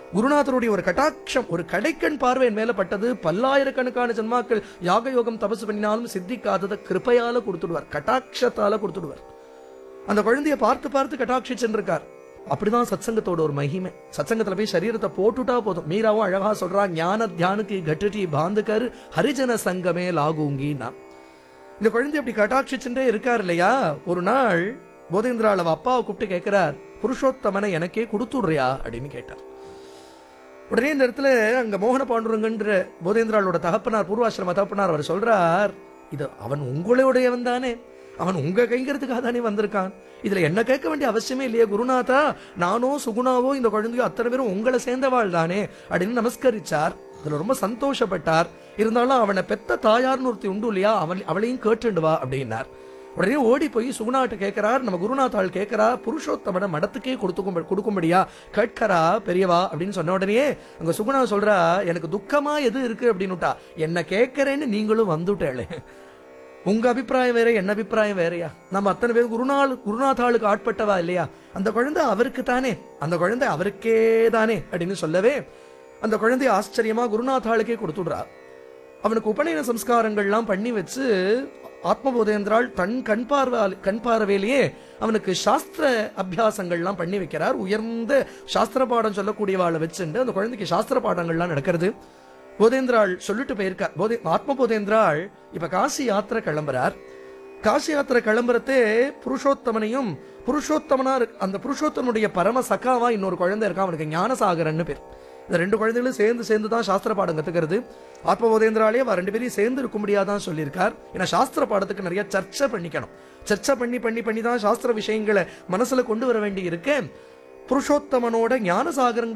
குருநாதருடைய ஒரு கட்டாட்சம் ஒரு கடைக்கண் பார்வை என் மேல பட்டது பல்லாயிரக்கணக்கான ஜன்மாக்கள் யாக யோகம் தபசு பண்ணினாலும் சித்திக்காததை கிருபையால கொடுத்துடுவார் கட்டாட்சத்தால கொடுத்துடுவார் அந்த குழந்தைய பார்த்து பார்த்து கட்டாட்சி சென்றிருக்கார் அப்படிதான் சத்சங்கத்தோட ஒரு மகிமை சத்சங்கத்துல போய் சரீரத்தை போட்டுட்டா போதும் மீராவும் அழகா சொல்றா ஞான தியானுக்கு கட்டுட்டி பாந்துக்கர் ஹரிஜன சங்கமே லாகுங்கின்னா இந்த குழந்தை அப்படி கட்டாட்சிச்சுட்டே இருக்கார் இல்லையா ஒரு நாள் போதேந்திராள் அவ அப்பாவை கூப்பிட்டு கேட்கிறார் புருஷோத்தமனை எனக்கே கொடுத்துடுறியா அப்படின்னு கேட்டார் உடனே இந்த இடத்துல அங்க மோகன பாண்டுரங்கன்ற போதேந்திராளோட தகப்பனார் பூர்வாசிரம தகப்பனார் அவர் சொல்றார் இது அவன் உங்களுடையவன் தானே அவன் உங்க கைங்கிறதுக்காக தானே வந்திருக்கான் இதுல என்ன கேட்க வேண்டிய அவசியமே இல்லையே குருநாதா நானோ சுகுணாவோ இந்த குழந்தையோ அத்தனை பேரும் உங்களை சேர்ந்தவாள் தானே அப்படின்னு நமஸ்கரிச்சார் அதுல ரொம்ப சந்தோஷப்பட்டார் இருந்தாலும் அவனை பெத்த தாயார்னு ஒருத்தி உண்டு இல்லையா அவன் அவளையும் கேட்டுண்டு வா அப்படின்னார் உடனே ஓடி போய் சுகுணாட்ட கேட்கிறார் நம்ம குருநாத்தாள் கேட்கிறா புருஷோத்தமனை மடத்துக்கே கொடுத்துக்கும் கொடுக்கும்படியா கேட்கறா பெரியவா அப்படின்னு சொன்ன உடனே அங்க சுகுணா சொல்றா எனக்கு துக்கமா எது இருக்கு அப்படின்னுட்டா என்ன கேட்கறேன்னு நீங்களும் வந்துட்டேளே உங்க அபிப்பிராயம் வேற என்ன அபிப்பிராயம் வேறயா நம்ம அத்தனை பேர் குருநாள் குருநாதாளுக்கு ஆட்பட்டவா இல்லையா அந்த குழந்தை அவருக்கு தானே அந்த குழந்தை அவருக்கே தானே அப்படின்னு சொல்லவே அந்த குழந்தைய ஆச்சரியமா குருநாதாளுக்கே கொடுத்துடுறா அவனுக்கு உபநயன சம்ஸ்காரங்கள்லாம் பண்ணி வச்சு ஆத்மபோதேந்திரால் தன் கண் பார்வை கண் பார்வையிலேயே அவனுக்கு சாஸ்திர அபியாசங்கள்லாம் பண்ணி வைக்கிறார் உயர்ந்த சாஸ்திர பாடம் சொல்லக்கூடியவாளை வச்சுட்டு அந்த குழந்தைக்கு சாஸ்திர பாடங்கள்லாம் நடக்கிறது போதேந்திராள் சொல்லிட்டு போயிருக்கார் போதே ஆத்ம போதேந்திராள் இப்ப காசி யாத்திரை கிளம்புறார் காசி யாத்திரை கிளம்புறதே புருஷோத்தமனையும் புருஷோத்தமனா இருக்கு- அந்த புருஷோத்தமனுடைய பரம சகாவா இன்னொரு குழந்தை இருக்கான் அவனுக்கு ஞானசாகரன்னு பேர் இந்த ரெண்டு குழந்தைகளும் சேர்ந்து சேர்ந்து தான் சாஸ்திர பாடம் கத்துக்கிறது ஆத்ம போதேந்திராலே அவ ரெண்டு பேரையும் சேர்ந்து இருக்க முடியாதான் சொல்லியிருக்கார் ஏன்னா சாஸ்திர பாடத்துக்கு நிறைய சர்ச்சை பண்ணிக்கணும் சர்ச்சை பண்ணி பண்ணி பண்ணி தான் சாஸ்திர விஷயங்களை மனசுல கொண்டு வர வேண்டி இருக்கு புருஷோத்தமனோட ஞானசாகரங்க